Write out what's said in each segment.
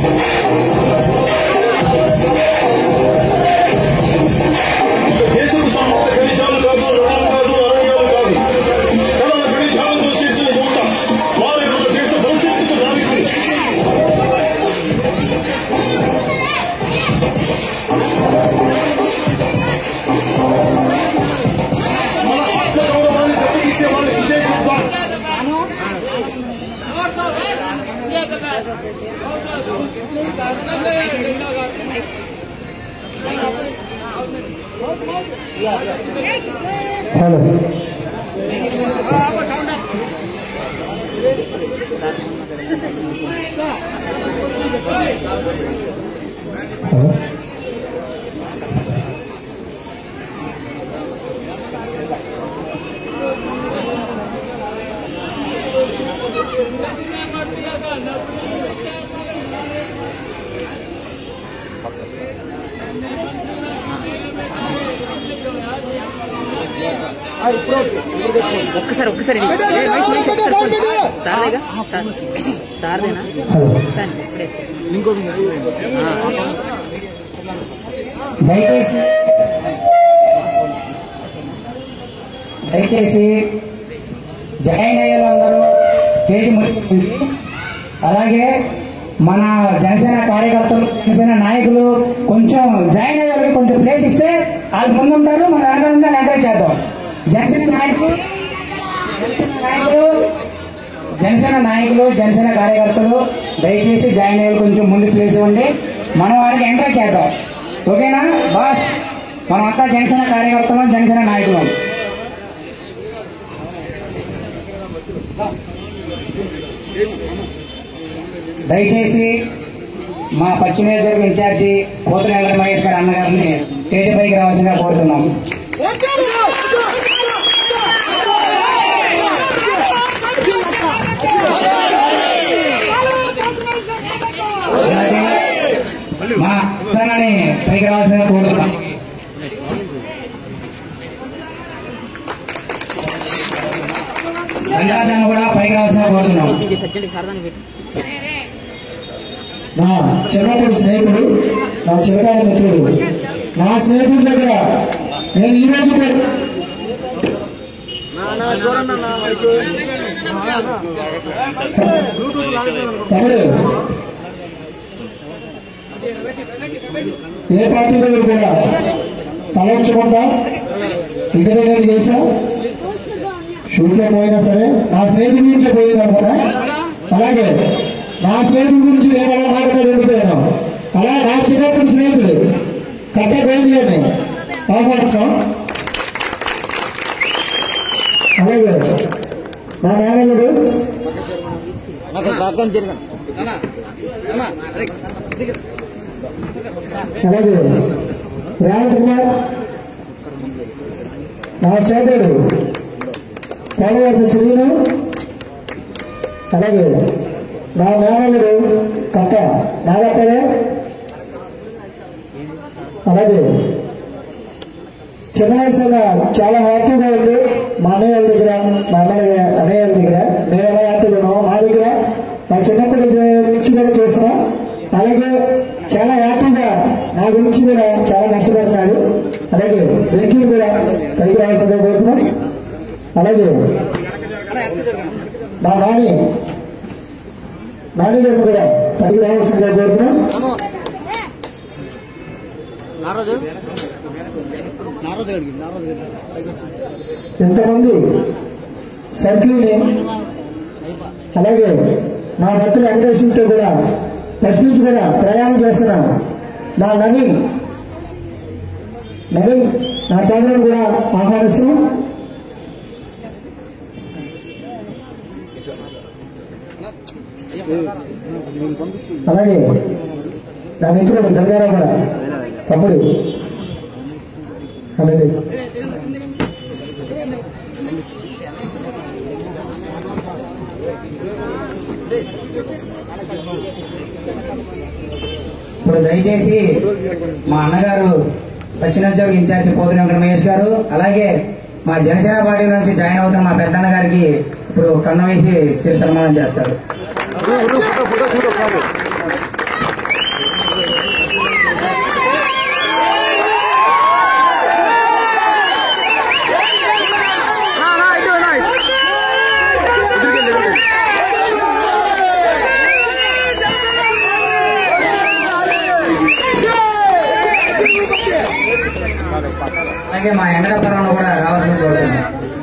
దేశపు సంపద ఖనిజాలు కాదు రుణాలు కాదు అరణ్యాలు కాదు కళల ఖనిజాలతో చేసిన యువత వారి మన దేశ భవిష్యత్తుకు నావికులు మన ఆత్మ గౌరవాన్ని దెబ్బతీసే వాళ్ళకి ఇదే చెప్తాం హలో హలో ఒక్కసారి ఒక్కసారి ఇవ్వు. ఏ, మనిషి, మనిషి, ఒక్కసారి చూడు. సార్దేగా సార్ సార్దేనా హలో సార్ ఇప్పుడే దయచేసి దయచేసి జాయిన్ అయ్యే వాళ్ళందరూ పేజీ ముగించి అలాగే మన జనసేన కార్యకర్తలు జనసేన నాయకులు కొంచెం జాయిన్ అయ్యే వాళ్ళకి కొంచెం ప్లేస్ ఇస్తే వాళ్ళు ముందుంటారు మన వెనకాల ఉండాలి ఎంకరేజ్ చేద్దాం జనసేన నాయకులు జనసేన నాయకులు జనసేన నాయకులు జనసేన కార్యకర్తలు దయచేసి జాయిన్ అయ్యే కొంచెం ముందు ప్లేస్ ఇవ్వండి మనం వారికి ఎంకరేజ్ చేద్దాం ఓకేనా బాస్ మనమంతా జనసేన కార్యకర్తలం జనసేన నాయకులం దయచేసి మా పశ్చిమ నియోజకవర్గ ఇన్ఛార్జి పోతుల మహేష్ గారి అన్నగారిని తేజపైకి రావాల్సిందిగా కోరుతున్నాం అలాగే మా ఉత్తరాన్ని పైకి రావాల్సిందిగా కోరుతున్నాం రంగరాజాన్ని కూడా పైకి రావాల్సిందిగా కోరుతున్నాం సజ్జండి సారదాన్ని పెట్టి నా చిన్నప్పుడు స్నేహితుడు నా చిరకాల మిత్రుడు నా స్నేహితుడి దగ్గర నేను ఈ రోజు కూడా తమ్ముడు ఏ పార్టీ దగ్గర కూడా తలంచకుండా ఇంటి దగ్గర చేశా షూట్లో పోయినా సరే నా స్నేహితుడి నుంచి పోయింది అనుకున్నా అలాగే నా స్నేహితుడి గురించి నేను ఎలా మాట్లాడే జరుగుతాను అలా నా చిన్నప్పుడు స్నేహితుడు కట్ట బయలుదేరి ఆహ్వానిస్తాం అలాగే మా నాన్నగారు అలాగే రేవంత్ కుమార్ నా సోదరుడు కోనవరపు శ్రీను అలాగే నా మేనలుడు కట్ట నాగప్పలే అలాగే చిన్న వయసులో చాలా హ్యాపీగా ఉంది మా అన్నయ్య వాళ్ళ దగ్గర మా అన్నయ్య అన్నయ్య వాళ్ళ దగ్గర నేను ఎలా హ్యాపీగా ఉన్నామో మా దగ్గర నా చిన్నప్పటి నుంచి కూడా చూస్తున్నా అలాగే చాలా హ్యాపీగా నా గురించి కూడా చాలా నష్టపడుతున్నాడు అలాగే వెంకీ కూడా పైకి రావాల్సిందిగా కోరుతున్నాం అలాగే మా నాని నాని గారు కూడా పైకి రావాల్సిందిగా కోరుతున్నాం నారోజు నారోజు అడిగి నారోజు ఇంతమంది సర్కిల్ని అలాగే నా భక్తుల వెంకటేశ్వరుతో కూడా ఫస్ట్ నుంచి కూడా ప్రయాణం చేస్తున్నాం నా నవీన్ నవీన్ నా సోదరుడు కూడా ఆహ్వానిస్తున్నాం అలాగే నా మిత్రుడు గంగారావు కూడా తమ్ముడు అలాగే ఇప్పుడు దయచేసి మా అన్నగారు పశ్చిమోద్యోగ ఇన్ఛార్జి పోతున్న వెంకట మహేష్ గారు అలాగే మా జనసేన పార్టీ నుంచి జాయిన్ అవుతున్న మా పెద్దన్న గారికి ఇప్పుడు కన్నం వేసి చిరు సన్మానం చేస్తారు అలాగే మా ఎండగపురంలో కూడా రావాల్సిన కోరుతున్నాం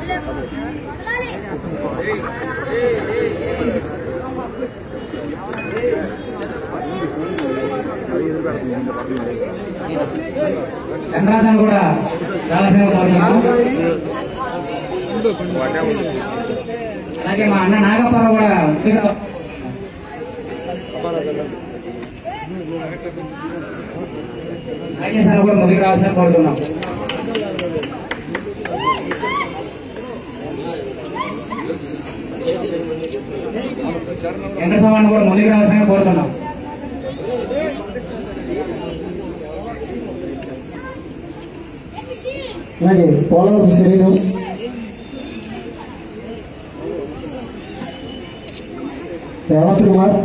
చంద్రాసన్ కూడా రావాల్సిన కోరుతున్నాం అలాగే మా అన్న నాగపురం కూడా ముందుగా నాగేశ్ అన్న కూడా ముందుకు రావాల్సిన కోరుతున్నాం వెంకటస్వామిని కూడా ముందుకు రావాల్సిన కోరుతున్నాం అలాగే పోలవరం శ్రీను రేవంత్ కుమార్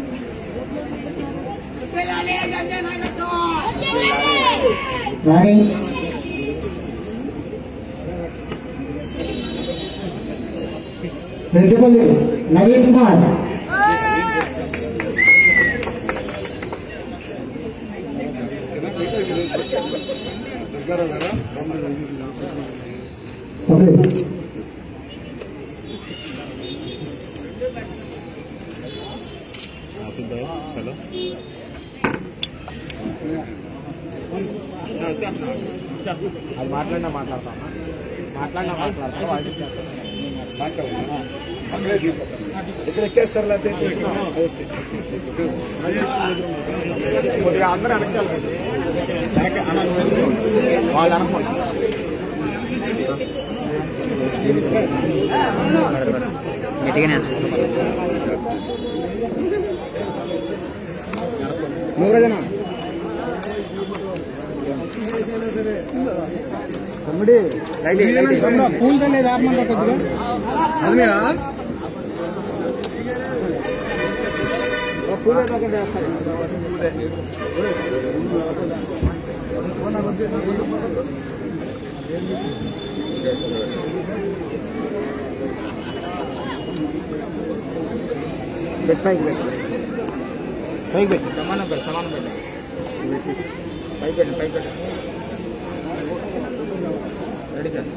రాణి రెడ్డిపల్లి నవీన్ కుమార్ ఓకే అది మాట్లాడినా మాట్లాడతామా మాట్లాడినా మాట్లాడతా ఇక్కడ ఎక్కేస్తారు లేకపోతే కొద్దిగా అందరూ వెనక్కి వెనక వాళ్ళు అనుకుంటారు గట్టిగానే నూరజన తమ్ముడి పూల్ తల్లి రాపమంట కొద్దిగా అది మీరా పూలే పక్కన చేస్తారు పెట్టు పైకి పెట్టు పైకి పెట్టు సమానం పెట్టు సమానం పెట్టు పైకి పెట్టు పైకి పెట్టు రెడీ సార్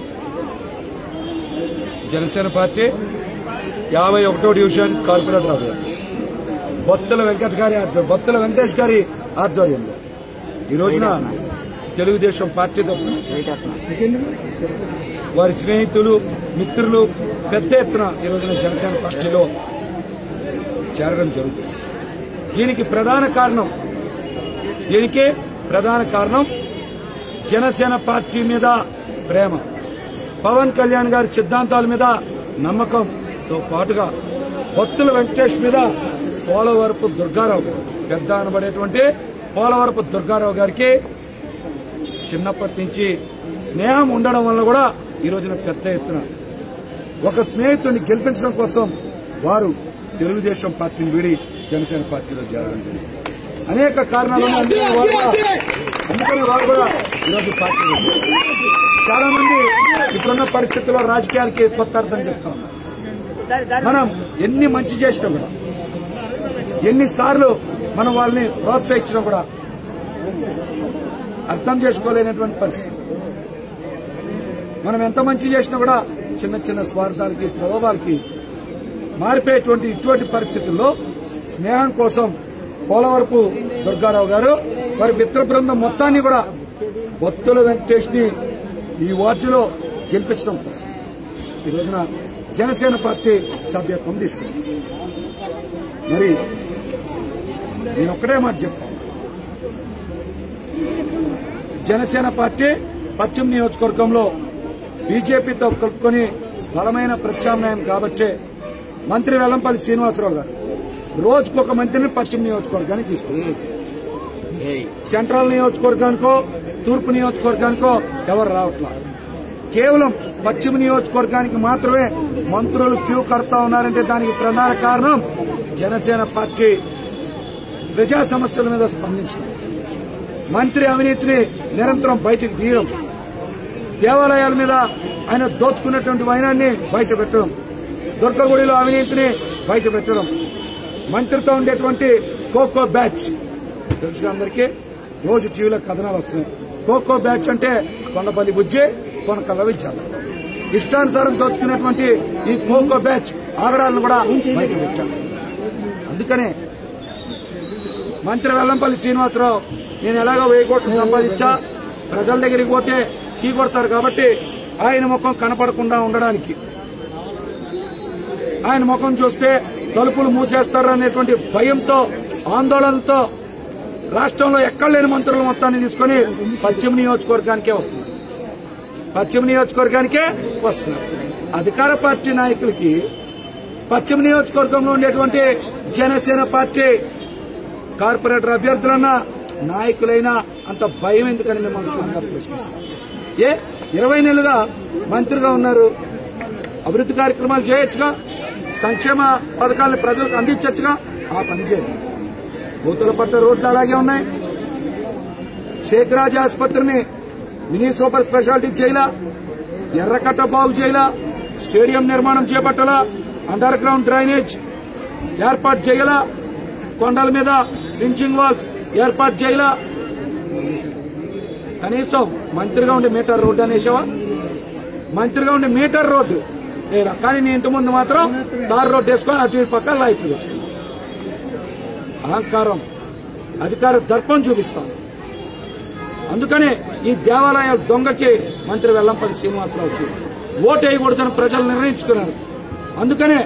జనసేన పార్టీ యాభై ఒకటో డివిజన్ కార్పొరేటర్ అభ్యర్థి బొత్తల వెంకట గారి ఆధ్వర్యం బొత్తల వెంకటేష్ గారి ఆధ్వర్యంలో ఈ రోజున తెలుగుదేశం పార్టీ తరఫున వారి స్నేహితులు మిత్రులు పెద్ద ఎత్తున ఈ రోజున జనసేన పార్టీలో చేరడం జరుగుతుంది దీనికి ప్రధాన కారణం దీనికి ప్రధాన కారణం జనసేన పార్టీ మీద ప్రేమ పవన్ కళ్యాణ్ గారి సిద్ధాంతాల మీద నమ్మకంతో పాటుగా భక్తుల వెంకటేష్ మీద పోలవరపు దుర్గారావు పెద్ద అనబడేటువంటి పోలవరపు దుర్గారావు గారికి చిన్నప్పటి నుంచి స్నేహం ఉండడం వల్ల కూడా ఈ రోజున పెద్ద ఎత్తున ఒక స్నేహితుడిని గెలిపించడం కోసం వారు తెలుగుదేశం పార్టీని వీడి జనసేన పార్టీలో చేరడం జరిగింది అనేక కారణాలు ఉన్నాయి. అందుకని వారు కూడా అందుకని వారు కూడా ఈరోజు పార్టీలో చేరారు. చాలా మంది ఇప్పుడున్న పరిస్థితుల్లో రాజకీయాలకి కొత్త అర్థం చెప్తాం మనం ఎన్ని మంచి చేసినా కూడా ఎన్నిసార్లు మనం వాళ్ళని ప్రోత్సహించినా కూడా అర్థం చేసుకోలేనటువంటి పరిస్థితి మనం ఎంత మంచి చేసినా కూడా చిన్న చిన్న స్వార్థాలకి ప్రలోభాలకి మారిపోయేటువంటి ఇటువంటి పరిస్థితుల్లో స్నేహం కోసం పోలవరపు దుర్గారావు గారు వారి మిత్ర బృందం మొత్తాన్ని కూడా బొత్తుల వెంకటేష్ ని ఈ వార్డులో గెలిపించడం కోసం ఈ రోజున జనసేన పార్టీ సభ్యత్వం తీసుకుంది మరి నేను ఒక్కడే మాట చెప్తాను జనసేన పార్టీ పశ్చిమ నియోజకవర్గంలో బీజేపీతో కలుపుకొని బలమైన ప్రత్యామ్నాయం కాబట్టే మంత్రి వెల్లంపల్లి శ్రీనివాసరావు గారు రోజుకొక మంత్రిని పశ్చిమ నియోజకవర్గానికి తీసుకున్నారు సెంట్రల్ నియోజకవర్గానికో తూర్పు నియోజకవర్గానికో ఎవరు రావట్లా కేవలం పశ్చిమ నియోజకవర్గానికి మాత్రమే మంత్రులు క్యూ కడతా ఉన్నారంటే దానికి ప్రధాన కారణం జనసేన పార్టీ ప్రజా సమస్యల మీద స్పందించడం మంత్రి అవినీతిని నిరంతరం బయటికి తీయడం దేవాలయాల మీద ఆయన దోచుకున్నటువంటి వైనాన్ని బయట పెట్టడం దుర్గగుడిలో అవినీతిని బయట పెట్టడం మంత్రితో ఉండేటువంటి కోకో బ్యాచ్ తెలుసుగా అందరికీ రోజు టీవీలో కథనాలు వస్తున్నాయి కోకో బ్యాచ్ అంటే కొండపల్లి బుజ్జి కొనకల్ల విచ్చారు ఇష్టానుసారం దోచుకున్నటువంటి ఈ కోకో బ్యాచ్ ఆగడాలను కూడా బయట పెట్టారు అందుకనే మంత్రి వెల్లంపల్లి శ్రీనివాసరావు నేను ఎలాగో వెయ్యి కోట్లు సంపాదించా ప్రజల దగ్గరికి పోతే చీకొడతారు కాబట్టి ఆయన ముఖం కనపడకుండా ఉండడానికి ఆయన ముఖం చూస్తే తలుపులు మూసేస్తారు అనేటువంటి భయంతో ఆందోళనతో రాష్ట్రంలో ఎక్కడ లేని మంత్రుల మొత్తాన్ని తీసుకొని పశ్చిమ నియోజకవర్గానికే వస్తున్నారు పశ్చిమ నియోజకవర్గానికే వస్తున్నారు అధికార పార్టీ నాయకులకి పశ్చిమ నియోజకవర్గంలో ఉండేటువంటి జనసేన పార్టీ కార్పొరేటర్ అభ్యర్థులన్నా నాయకులైనా అంత భయం ఎందుకని మిమ్మల్ని సూటిగా ప్రశ్నిస్తాం ఏ ఇరవై నెలలుగా మంత్రిగా ఉన్నారు అభివృద్ధి కార్యక్రమాలు చేయొచ్చుగా సంక్షేమ పథకాలను ప్రజలకు అందించచ్చుగా ఆ పని చేయండి భూతుల పట్ల రోడ్లు అలాగే ఉన్నాయి షేక్ రాజ్ ఆసుపత్రిని మినీ సూపర్ స్పెషాలిటీ చేయాల ఎర్రకట్ట బాగు చేయాల స్టేడియం నిర్మాణం చేపట్టాలా అండర్ గ్రౌండ్ డ్రైనేజ్ ఏర్పాటు చేయాలా కొండల మీద పించింగ్ వాల్స్ ఏర్పాటు చేయాలా కనీసం మంత్రిగా ఉండే మీటర్ రోడ్డు అనేసావా మంత్రిగా ఉండే మీటర్ రోడ్డు లేదా కానీ నీ ఇంటి ముందు మాత్రం తార్ రోడ్డు వేసుకొని అటు ఇటు పక్క లైట్లు పెట్టుకున్నావు. అహంకారం అధికార దర్పం చూపిస్తాం అందుకనే ఈ దేవాలయాల దొంగకి మంత్రి వెల్లంపల్లి శ్రీనివాసరావుకి ఓటు వేయకూడదని ప్రజలు నిర్ణయించుకున్నారు అందుకనే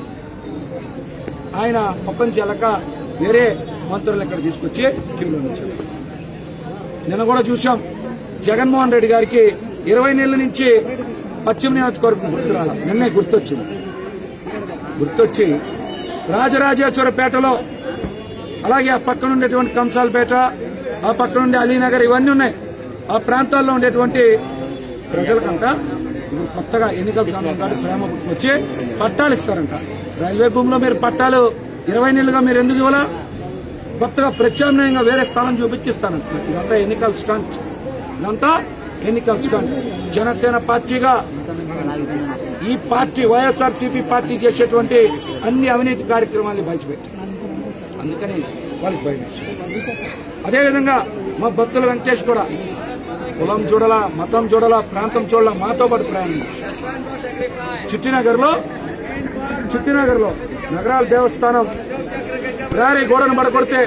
ఆయన ముఖం చెల్లక వేరే మంత్రులు ఇక్కడ తీసుకొచ్చి క్యూలో ఉంచారు నిన్న కూడా చూశాం జగన్మోహన్ రెడ్డి గారికి ఇరవై నెలల నుంచి పశ్చిమ నియోజకవర్గం గుర్తు రాల నిన్నే గుర్తొచ్చింది గుర్తొచ్చి రాజరాజేశ్వరపేటలో అలాగే ఆ పక్కన ఉండేటువంటి కంసాలపేట ఆ పక్కన ఉండే అలీనగర్ ఇవన్నీ ఉన్నాయి ఆ ప్రాంతాల్లో ఉండేటువంటి ప్రజలకంతా ఇప్పుడు కొత్తగా ఎన్నికల సమయం కాదు ప్రేమ వచ్చి పట్టాలు ఇస్తారంట రైల్వే భూమిలో మీరు పట్టాలు ఇరవై నెలలుగా మీరు ఎందుకు ఇవ్వాలా కొత్తగా ప్రత్యామ్నాయంగా వేరే స్థలం చూపించిస్తానంట ఇదంతా ఎన్నికల స్టంట్ ఇదంతా ఎన్నికల స్టంట్ జనసేన పార్టీగా ఈ పార్టీ వైఎస్ఆర్సీపీ పార్టీ చేసేటువంటి అన్ని అవినీతి కార్యక్రమాన్ని బయటపెట్టి అందుకని వాళ్ళకి భయం వేసింది. అదేవిధంగా మా భక్తుల వెంకటేష్ కూడా కులం చూడాలా మతం చూడాలా ప్రాంతం చూడాలా మాతో పాటు ప్రయాణం చిట్టినగర్లో చిట్టినగర్లో నగరాల దేవస్థానం ప్రహరీ గోడను పడగొడితే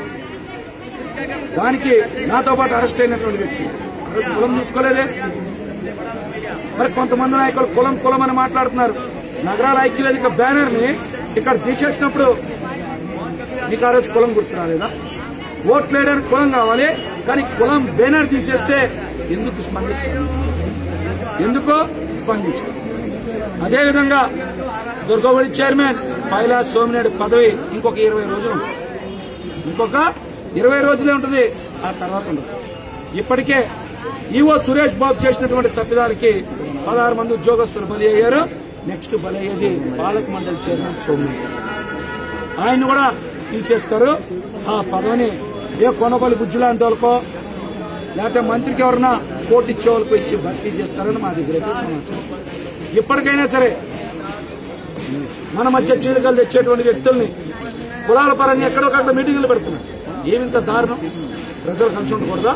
దానికి నాతో పాటు అరెస్ట్ అయినటువంటి వ్యక్తి ఆ రోజు కులం చూసుకోలేదే మరి కొంతమంది నాయకులు కులం కులం అని మాట్లాడుతున్నారు నగరాల ఐక్యవేదిక బ్యానర్ ని ఇక్కడ తీసేసినప్పుడు నీకు ఆ రోజు కులం గుర్తు రాలేదా ఓట్లు వేయడానికి కులం కావాలి కానీ కులం బ్యానర్ తీసేస్తే ఎందుకు స్పందించారు ఎందుకు స్పందించారు అదేవిధంగా దుర్గగుడి చైర్మన్ పైలా సోమినేడు పదవి ఇంకొక ఇరవై రోజులు ఉంటుంది. ఇంకొక ఇరవై రోజులే ఉంటుంది ఆ తర్వాత ఉండదు ఇప్పటికే ఈవో సురేష్ బాబు చేసినటువంటి తప్పిదాలకి పదహారు మంది ఉద్యోగస్తులు బలి అయ్యారు నెక్స్ట్ బలి అయ్యేది పాలక మండలి చైర్మన్ సోమినేడు ఆయన కూడా తీసేస్తారు ఆ పదవిని ఏ కొనబలి బుజ్జు లాంటి వాళ్ళకో లేకపోతే మంత్రికి ఎవరన్నా కోర్టు ఇచ్చే వాళ్ళకో ఇచ్చి భర్తీ చేస్తారని మా దగ్గర అయితే సమాచారం ఇప్పటికైనా సరే మన మధ్య చీలికలు తెచ్చేటువంటి వ్యక్తుల్ని కులాల పరంగా ఎక్కడొక్కడ మీటింగులు పెడుతున్నారు ఏమింత దారుణం ప్రజలు కలిసి ఉండకూడదా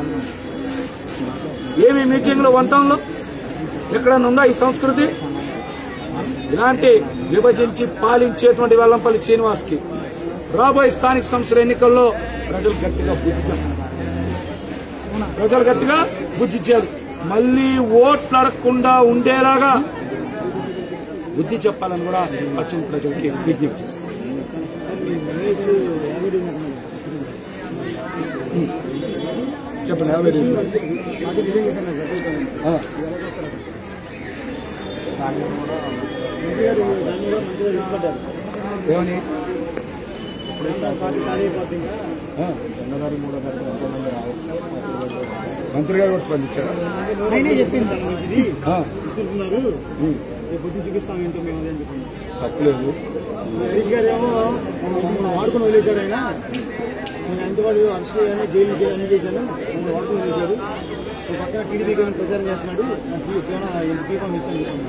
ఏమి మీటింగ్లు వంటంలో ఎక్కడన్నా ఉందా ఈ సంస్కృతి ఇలాంటి విభజించి పాలించేటువంటి వెల్లంపల్లి శ్రీనివాస్ కి రాబోయే స్థానిక సంస్థల ఎన్నికల్లో ప్రజలు గట్టిగా బుద్ధి చెప్పాలి ప్రజలు గట్టిగా బుద్ధి చేయాలి మళ్లీ ఓట్లు అడగకుండా ఉండేలాగా బుద్ధి చెప్పాలని కూడా పశ్చిమ ప్రజలకి విజ్ఞప్తి చేస్తారు చెప్పండి యాభై రోజులు ఆ. ఏమని ఆ. మంత్రి గారు కూడా స్పందించారా ఆ. ఉం. బుద్ధి చూపిస్తాం ఏంటో మేము అదే చెప్పండి తప్పులేదు హరీష్ గారు ఏమో మమ్మల్ని వాడుకొని వదిలేశాడు ఆయన నేను అంతవాడు అరెస్ట్ చేయని జైలు చేయని చేశాను మమ్మల్ని వాడుకొని వదిలేశాడు ఒక పక్కన టీడీపీకి ఏమైనా ప్రచారం చేస్తున్నాడు నా సీఎం ఏమైనా ఎంపీ ఇచ్చాను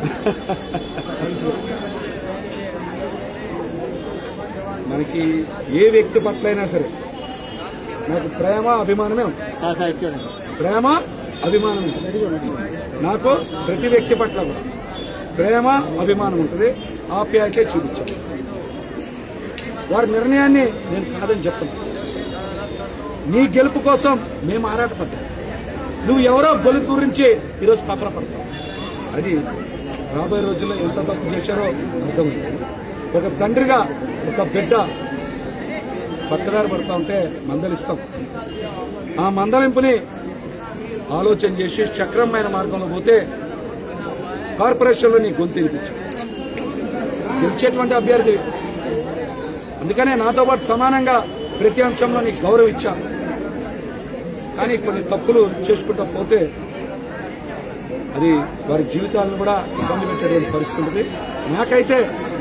మనకి ఏ వ్యక్తి పట్ల అయినా సరే నాకు ప్రేమ అభిమానమే ఉంది సార్ సార్ ఇచ్చాడు ప్రేమ అభిమానం ఉంటుంది నాకు ప్రతి వ్యక్తి పట్ల కూడా ప్రేమ అభిమానం ఉంటుంది ఆప్యాయతే చూపించాను వారి నిర్ణయాన్ని నేను కాదని చెప్పను నీ గెలుపు కోసం మేము ఆరాటపడ్డాం నువ్వు ఎవరో గొలుపు గురించి ఈరోజు తపరపడతావు అది రాబోయే రోజుల్లో ఎంత తప్పు చేశారో అర్థమైంది ఒక తండ్రిగా ఒక బిడ్డ పక్కదారి పడతా ఉంటే మందలిస్తాం ఆ మందలింపుని ఆలోచన చేసి చక్రమైన మార్గంలో పోతే కార్పొరేషన్లో నీ గొంతు వినిపించాం గెలిచేటువంటి అభ్యర్థి అందుకనే నాతో పాటు సమానంగా ప్రతి అంశంలో నీకు గౌరవం ఇచ్చా కానీ కొన్ని తప్పులు చేసుకుంటా పోతే అది వారి జీవితాలను కూడా ఇబ్బంది పెట్టేటువంటి పరిస్థితి ఉంటుంది నాకైతే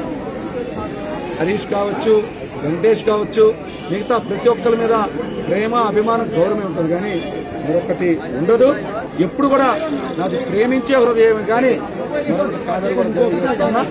హరీష్ కావచ్చు వెంకటేష్ కావచ్చు మిగతా ప్రతి ఒక్కరి మీద ప్రేమ అభిమానం గౌరవమే ఉంటుంది కానీ మరొకటి ఉండదు ఎప్పుడు కూడా నాది ప్రేమించే హృదయం కానీ మరొకటి కాదని కూడా తెలియజేస్తున్నా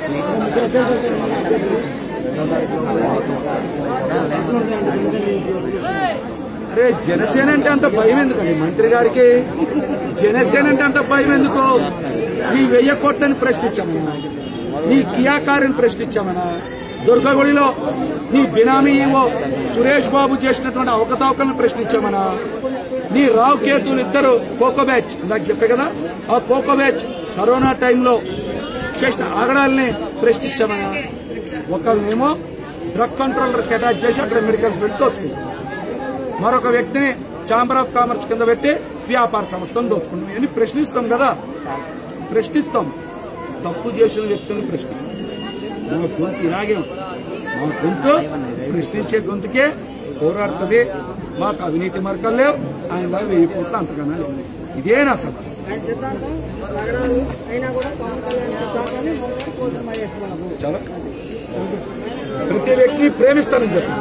అరే జనసేన అంటే అంత భయం ఎందుకండి మంత్రి గారికి జనసేన అంటే అంత భయం ఎందుకు నీ వెయ్యి కోట్లని ప్రశ్నించామన్నా నీ కియా కారుని ప్రశ్నించామన్నా దుర్గగుడిలో నీ బినామీ ఈవో సురేష్ బాబు చేసినటువంటి అవకతవకలను ప్రశ్నించామన్నా నీ రావు కేతులు ఇద్దరు కోకో బ్యాచ్ ఇందాక చెప్పే కదా ఆ కోకో బ్యాచ్ కరోనా టైంలో చేసిన ఆగడాలని ప్రశ్నించామన్నా ఒకళ్ళనేమో డ్రగ్ కంట్రోలర్ అటాచ్ చేసి అక్కడ మెడికల్ ఫీల్డ్ దోచుకుంటాం మరొక వ్యక్తిని ఛాంబర్ ఆఫ్ కామర్స్ కింద పెట్టి వ్యాపార సంస్థను దోచుకుంటాం అని ప్రశ్నిస్తాం కదా ప్రశ్నిస్తాం తప్పు చేసిన వ్యక్తులను ప్రశ్నిస్తాం మా గొంతు ఇలాగే ఉంటుంది. మా గొంతు ప్రశ్నించే గొంతుకే పోరాడుతుంది మాకు అవినీతి మార్గాలు లేవు ఆయన వెయ్యి కోట్లు అంతకన్నా లేవు ఇదే నా సభ చాలా ప్రతి వ్యక్తిని ప్రేమిస్తానని చెప్పి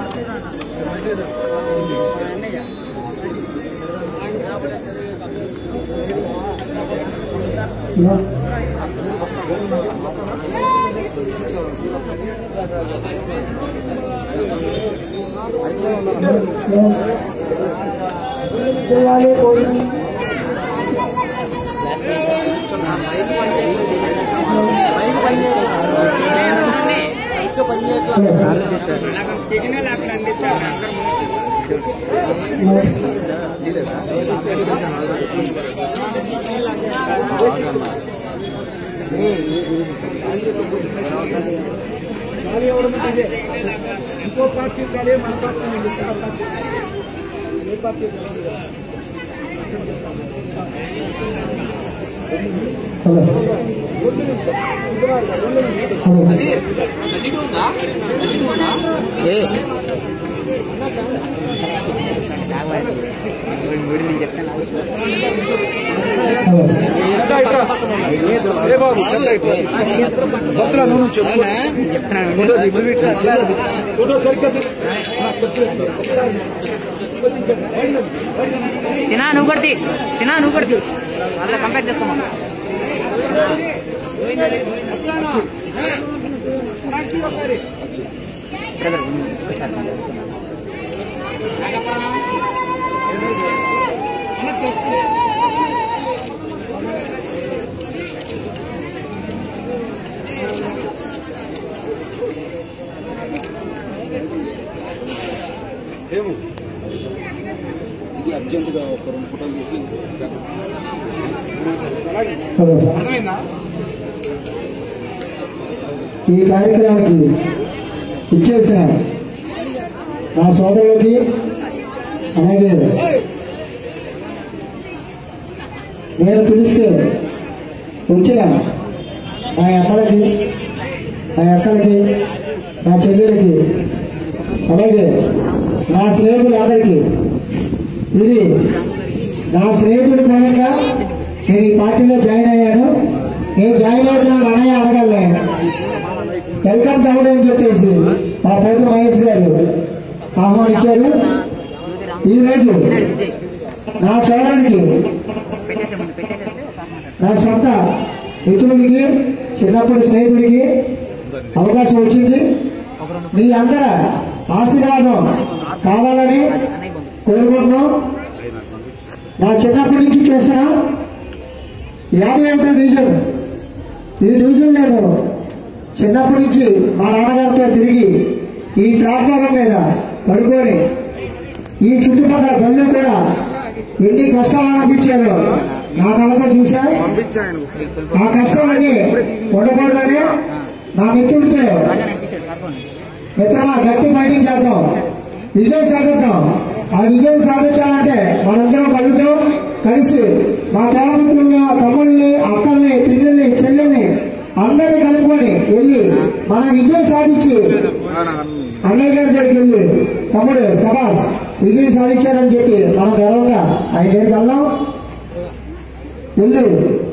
ఖాళీ అవ్వడం అంటే ఇదే. ఇంకో పార్టీ ఖాళీ మన పార్టీ ఉంది. ఆ పార్టీ. ఏ పార్టీ ఏ వీడు నేను చెప్తాను చెత్త ఇట్రా. ఏ బాబు చెత్త ఇట్రా. భద్రా నువ్వు చెప్పు ఫోటో దిగు. ఫోటో సరిగ్గా దిగు. ఆ, కొద్దిగా ఎక్కువ. ఒకసారి. చిన్న నువ్వు కొడుతీ చిన్న నువ్వు కొడుతీ వాళ్ళ కంపేర్ చేసుకోమా బ్రదర్ ఒకసారి ఏమో ఇది అర్జెంటుగా ఒక రెండు ఫోటోలు తీసి అర్థమైందా ఈ కార్యక్రమానికి ఇచ్చేసిన నా సోదరులకి అలాగే నేను పిలిస్తే వచ్చిన నా అక్కలకి నా అక్కలకి నా చెల్లెలకి అలాగే నా స్నేహితులందరికీ ఇది నా స్నేహితుడి మూలంగా నేను ఈ పార్టీలో జాయిన్ అయ్యాను నేను జాయిన్ అవుతున్నా అన్నయ్య అడగలే వెల్కమ్ తమ్ముడు అని చెప్పేసి మా పెద్ద మహేష్ గారు ఆహ్వానించారు ఈ రోజు నా సోదరునికి పెట్టేసే ముందు పెట్టేసేస్తే ఒక మాట. నా సొంత మిత్రుడికి చిన్నప్పటి స్నేహితుడికి అవకాశం వచ్చింది మీ అందర ఆశీర్వాదం కావాలని కోరుకుంటున్నాం నా చిన్నప్పటి నుంచి చూస్తున్నా యాభై ఒకటో డివిజన్ ఈ డివిజన్ నేను చిన్నప్పటి నుంచి మా నాన్నగారితో తిరిగి ఈ ప్లాట్ఫారం మీద పడుకొని ఈ చుట్టుపక్కల గల్లు కూడా ఎన్ని కష్టాలు అనిపించారో నా కళ్ళతో చూసా ఆ కష్టాలన్నీ ఉండకూడదని నా మిత్రుడితో మిత్రమా గట్టి ఫైటింగ్ చేద్దాం విజయం సాధిద్దాం ఆ విజయం సాధించాలంటే మనందరం కలుద్దాం కలిసి మా తోడమిత్రుల్ని తమ్ముళ్ళని అక్కల్ని పిల్లల్ని చెల్లెల్ని అందరినీ కలుపుకొని వెళ్ళి మన విజయం సాధించి అన్నయ్య గారి దగ్గరికి వెళ్ళి తమ్ముడు సభాస్ విజయం సాధించారని చెప్పి మనం గర్వంగా ఆయన దగ్గరికి వెళ్దాం వెళ్ళి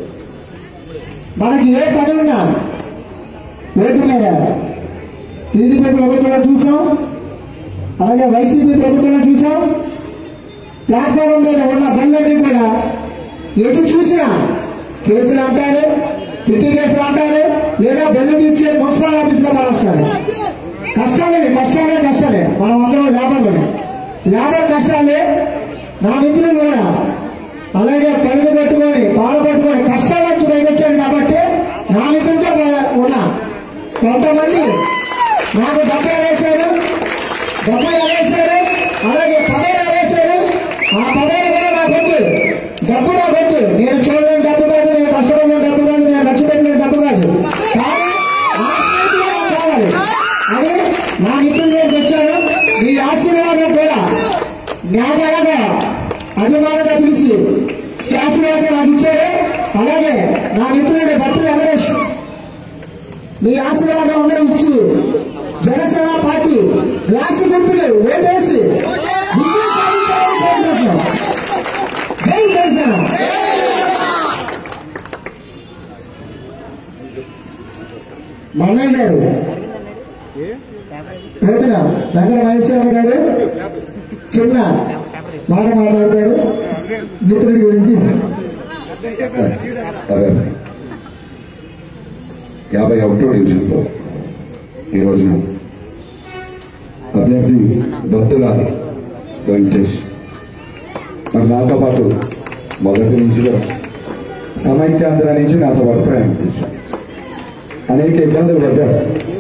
మనకి ఏ పని ఉన్నా ఓటు మీద టీడీపీ ప్రభుత్వంలో చూసాం అలాగే వైసీపీ ప్రభుత్వంలో చూసాం ప్లాట్ఫారం మీద ఉన్న బండ్లన్నీ కూడా ఎటు చూసినా కేసులు అంటారు పిటి కేసులు అంటారు లేదా బెల్లు తీసుకెళ్లి మున్సిపల్ ఆఫీస్ లో పడేస్తారు కష్టాలే కష్టాలే కష్టాలే మనం అందరం లేబర్లోనే లేబర్ కష్టాలే నా మిత్రులు కూడా అలాగే కళ్ళు పట్టుకొని పాలు పట్టుకొని కష్టాలు వచ్చి పైకొచ్చాడు కాబట్టి నా మిత్రులతో ఉన్నా కొంతమంది నాకు డబ్బులు వేశారు డబ్బులు వేశారు అలాగే పదవులు వేశారు ఆ పదవులు కూడా నా కొద్దు డబ్బు నా కొద్దు నేను చూడలేని డబ్బు కాదు నేను కష్టపడిన డబ్బు కాదు నేను ఖర్చు పెట్టిన డబ్బు కాదు కానీ ఆశీర్వాదం కావాలి అది నా మిత్రులు నేను తెచ్చాను మీ ఆశీర్వాదం కూడా న్యాయంగా అభిమానంగా పిలిచి ఈ ఆశీర్వాదం నాకు ఇచ్చారు అలాగే నా మిత్రుడు భర్తలు వెంకటేష్ మీ ఆశీర్వాదం అందరూ ఇచ్చి జనసేన పార్టీ గ్లాసు గుర్తులు ఓటేసి విజయం సాధించాలని కోరుకుంటున్నాం జై జనసేన మల్లయ్య గారు పేదన వెంకట మహేశ్వర గారు చిన్న మాట మాట్లాడతారు మిత్రుడి గురించి అదే యాభై ఒకటో డివిజన్లో ఈ రోజున అభ్యర్థి భక్తుల వెంకటేష్ మరి నాతో పాటు మొదటి నుంచి కూడా సమైక్యాంధ్ర నుంచి నాతో పాటు ప్రయాణం చేశాను అనేక ఇబ్బందులు పడ్డారు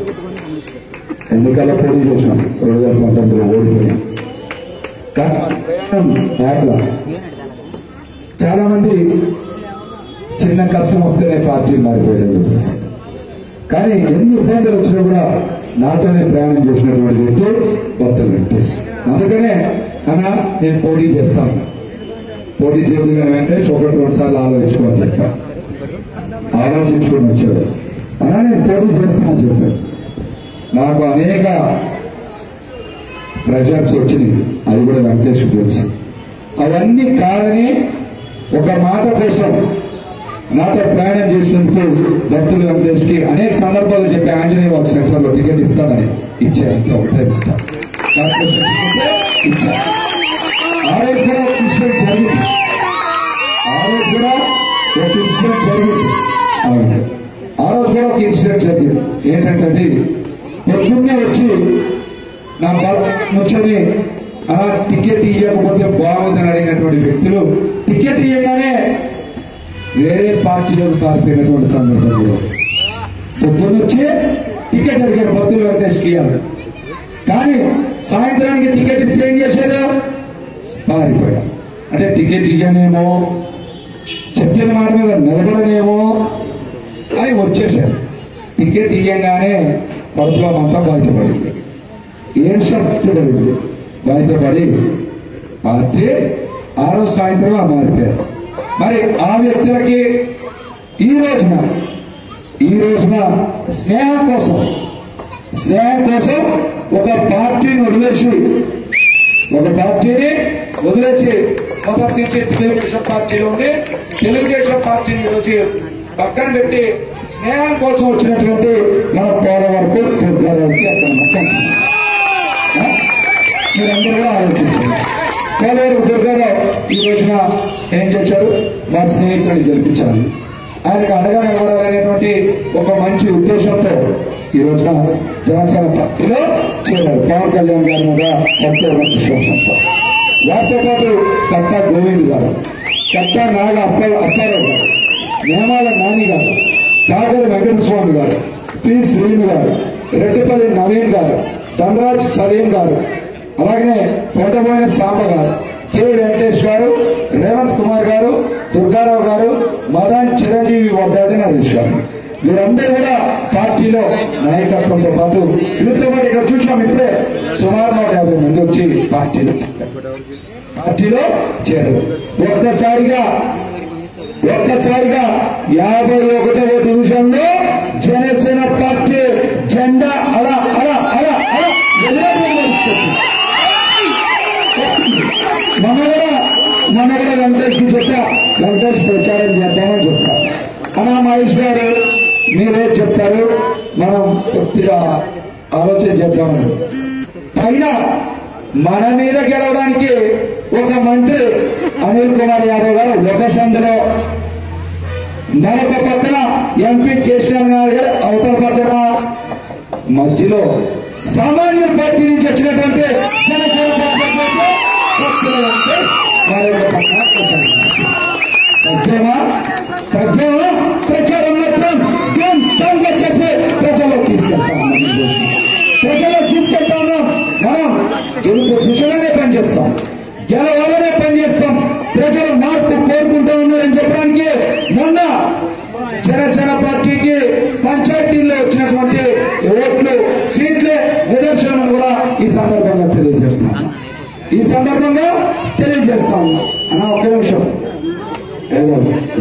ఎన్నికల్లో పోటీ చేశాం రెండు వేల పంతొమ్మిదిలో ఓడిపోయాం కానీ ప్రయాణం యాప్లా చాలా మంది చిన్న కష్టం వస్తేనే పార్టీ మారిపోయేది కానీ ఎన్ని ఇబ్బందులు వచ్చినా కూడా నాతోనే ప్రయాణం చేసినటువంటి వ్యక్తి భక్తులు వెంకటేష్ అందుకనే అన్న నేను పోటీ చేస్తాను పోటీ చేయకుండా వెంకటేష్ ఒకటి రెండు సార్లు ఆలోచించుకోమని చెప్పాను ఆలోచించుకొని వచ్చాడు అన్నా నేను పోటీ చేస్తానని చెప్పాను నాకు అనేక ప్రెషర్స్ వచ్చినాయి అది కూడా వెంకటేష్ తెలుసు అవన్నీ కాదని ఒక మాట కోసం నాతో ప్రయాణం చేసినందుకు భక్తులు వెంకటేష్ కి అనేక సందర్భాలు చెప్పి ఆంజనేయ ఒక సెంటర్ లో టికెట్ ఇస్తానని ఇచ్చారు ఇంట్లో ఒకటే ఇస్తా కార్పొరేషన్ టికెట్ ఇచ్చారు ఆ రోజు కూడా ఒక ఇన్సిడెంట్ జరిగింది ఆ రోజు కూడా ఒక ఇన్సిడెంట్ జరిగింది అవును. ఆ రోజు కూడా ఒక ఇన్సిడెంట్ జరిగింది ఏంటంటే పొద్దున్నే వచ్చి నా ముచ్చని ఆ టికెట్ ఇవ్వకపోతే బాగుందని అడిగినటువంటి వ్యక్తులు టికెట్ ఇవ్వగానే వేరే పార్టీలకు పారిపోయినటువంటి సందర్భంలో పొద్దున్న వచ్చి టికెట్ అడిగారు భక్తులు వెంకటేష్కి ఇవ్వాలి కానీ సాయంత్రానికి టికెట్ ఇస్తే ఏం చేశారు పారిపోయారు అంటే టికెట్ ఇవ్వనేమో చెప్పిన మాట మీద నిలబడనేమో అని వచ్చేసారు టికెట్ ఇవ్వగానే కడుపులో మొత్తం బయటపడింది ఏం పడింది బయటపడి పార్టీ ఆ రోజు సాయంత్రం ఆ మారిపోయారు మరి ఆ వ్యక్తులకి ఈ రోజున ఈ రోజున స్నేహం కోసం స్నేహం కోసం ఒక పార్టీని వదిలేసి ఒక పార్టీని వదిలేసి మొదటి నుంచి తెలుగుదేశం పార్టీలో ఉండి తెలుగుదేశం పార్టీని ఈరోజు పక్కన పెట్టి స్నేహం కోసం వచ్చినటువంటి మన పోలవరకు దుర్గారావుకి అక్కడ మొత్తం ఆ? మీరందరూ కూడా ఆలోచించండి పోలవరం దుర్గారావు ఈ రోజున ఏం చేశారు వారి స్నేహితుడిని గెలిపించాలి ఆయనకు అండగా నిలబడాలనేటువంటి ఒక మంచి ఉద్దేశంతో ఈ రోజున జనసేన పార్టీలో చేరారు పవన్ కళ్యాణ్ గారి మీద ఎంతో విశ్వాసంతో వారితో పాటు కట్టా గోవింద్ గారు కట్ట నాగ అప్ప అప్పారావు గారు నేమాల నాని గారు కాగరి వెంకటస్వామి గారు పి శ్రీను గారు రెడ్డిపల్లి నవీన్ గారు ధనరాజ్ సలీం గారు అలాగే వెంటబోయిన సాంబ గారు కె వెంకటేష్ గారు రేవంత్ కుమార్ గారు దుర్గారావు గారు మదన్ చిరంజీవి వడ్డాది నరేష్ గారు వీరందరూ కూడా పార్టీలో నాయకత్వంతో పాటు వీరితో పాటు ఇక్కడ చూసాం ఇప్పుడే సుమారు నూట యాభై మంది వచ్చి పార్టీలో పార్టీలో చేరారు ఒక్కసారిగా ఒక్కసారిగా యాభై ఒకటవ డివిజన్ లో జనసేన పార్టీ జెండా అలా అలా అలా అలా ఎగరవేసుకొచ్చింది. మొన్న కూడా మొన్న కూడా వెంకటేష్ చెప్పా వెంకటేష్ ప్రచారం చేద్దామని చెప్తా అన్నా మహేష్ గారు మీరే చెప్తారు మనం కొద్దిగా ఆలోచన చేద్దామని పైన మన మీద గెలవడానికి ఒక మంత్రి అనిల్ కుమార్ యాదవ్ గారు ఒక సందులో మరొక పక్కన ఎంపీ కేసీఆర్ గారు అవతల పక్కన మధ్యలో సామాన్య పార్టీ నుంచి వచ్చినటువంటి జనసేన పార్టీ అభ్యర్థి కొత్తగా ఉంటే మరొక పక్కన ప్రచారం. తగ్గేమా తగ్గేమా ప్రచారం మాత్రం దేం తాంగా చేసి ప్రజలకు తీసుకెళ్తాం ప్రజలకు తీసుకెళ్తాము మనం గెలుపు దిశగానే పనిచేస్తాం గెలవాలనే పనిచేస్తాం ప్రజలు మార్పు కోరుకుంటూ ఉన్నారని చెప్పడానికి మొన్న జనసేన పార్టీకి పంచాయతీల్లో వచ్చినటువంటి ఓట్లు సీట్లే నిదర్శనం కూడా ఈ సందర్భంగా తెలియజేస్తున్నాం ఈ సందర్భంగా తెలియజేస్తాం అన్న ఒక్క నిమిషం ఏదో.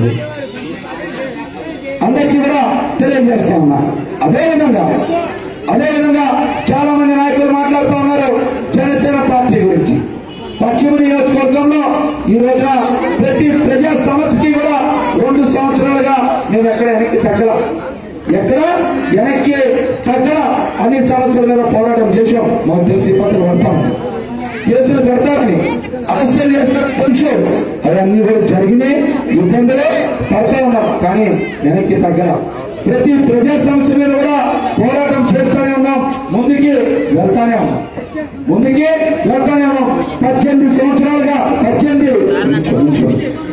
అందరికీ కూడా తెలియజేస్తా ఉన్నా అదేవిధంగా అదేవిధంగా చాలా మంది నాయకులు మాట్లాడుతూ ఉన్నారు జనసేన పార్టీ గురించి పశ్చిమ నియోజకవర్గంలో ఈ రోజున ప్రతి ప్రజా సమస్యకి కూడా రెండు సంవత్సరాలుగా మేము ఎక్కడ వెనక్కి తగ్గల ఎక్కడ వెనక్కి తగ్గల అన్ని సమస్యల మీద పోరాటం చేశాం మాకు తెలిసి పత్రం పడతాం కేసులు పెడతారని అరెస్టులు చేస్తారు తెలుసు అవన్నీ కూడా జరిగినాయి ఇబ్బందులు పడతా ఉన్నాం కానీ వెనక్కి తగ్గల ప్రతి ప్రజా సమస్య మీద కూడా పోరాటం చేస్తూనే ఉన్నాం ముందుకి వెళ్తానే ఉన్నాం ముందుకి వెళ్తానే ఉన్నాం పద్దెనిమిది సంవత్సరాలుగా పద్దెనిమిది నిమిషం, నిమిషం.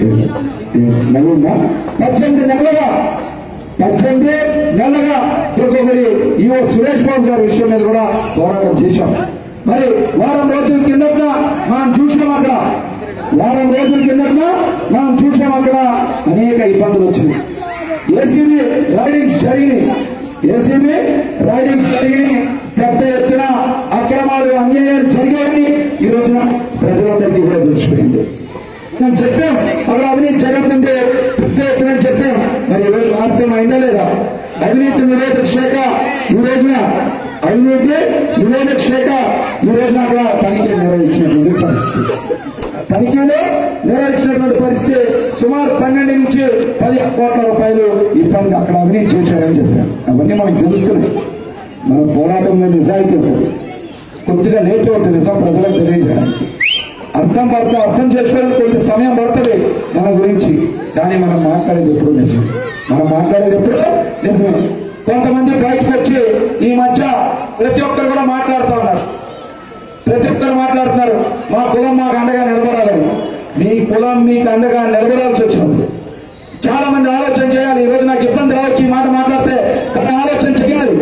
నవ్వుందా? పద్దెనిమిది నెలలుగా పద్దెనిమిది నెలలుగా ఇంకొకరి ఈవో సురేష్ బాబు గారి విషయం మీద కూడా పోరాటం చేశాం మరి వారం రోజుల కిందట మనం చూసాం అక్కడ వారం రోజుల కిందట మనం చూసాం అక్కడ అనేక ఇబ్బందులు వచ్చినాయి ఏసీబీ రైడింగ్స్ జరిగినాయి ఏసీబీ రైడింగ్స్ జరిగినాయి పెద్ద ఎత్తున అక్రమాలు అన్యాయాలు జరిగాయని ఈ రోజున ప్రజలందరికీ కూడా తెలిసిపోయింది మనం చెప్పాం అక్కడ అవినీతి జరుగుతుంటే పెద్ద ఎత్తున చెప్పాం మరి ఈరోజు రాష్ట్రం అయిందా లేదా అవినీతి నిరోధక శాఖ ఈ రోజున అవినీతి నిరోధక శాఖ ఈ రోజున అక్కడ తనిఖీ నిర్వహించినటువంటి పరిస్థితి తనిఖీలో నిర్వహించినటువంటి పరిస్థితి సుమారు పన్నెండు నుంచి పది కోట్ల రూపాయలు ఈ పని అక్కడ అవినీతి చేశారని చెప్పారు అవన్నీ మనకు తెలుస్తున్నాయి మన పోరాటంలో నిజాయితీ ఉంటుంది కొద్దిగా లేట్ అవుతుంది నిజం ప్రజలకు తెలియజేయడానికి అర్థం పడతా అర్థం చేసుకోవడానికి కొంత సమయం పడుతుంది మన గురించి కానీ మనం మాట్లాడేది ఎప్పుడు నిజం మనం మాట్లాడేది ఎప్పుడు నిజమే కొంతమంది బయటకు వచ్చి ఈ మధ్య ప్రతి ఒక్కరు కూడా మాట్లాడుతూ ఉన్నారు ప్రతి ఒక్కరు మాట్లాడుతున్నారు మా కులం మాకు అండగా నిలబడాలని మీ కులం మీకు అండగా నిలబడాల్సి వచ్చినప్పుడు చాలా మంది ఆలోచన చేయాలి ఈ రోజు నాకు ఇబ్బంది రావచ్చు ఈ మాట మాట్లాడితే కానీ ఆలోచన చేయాలి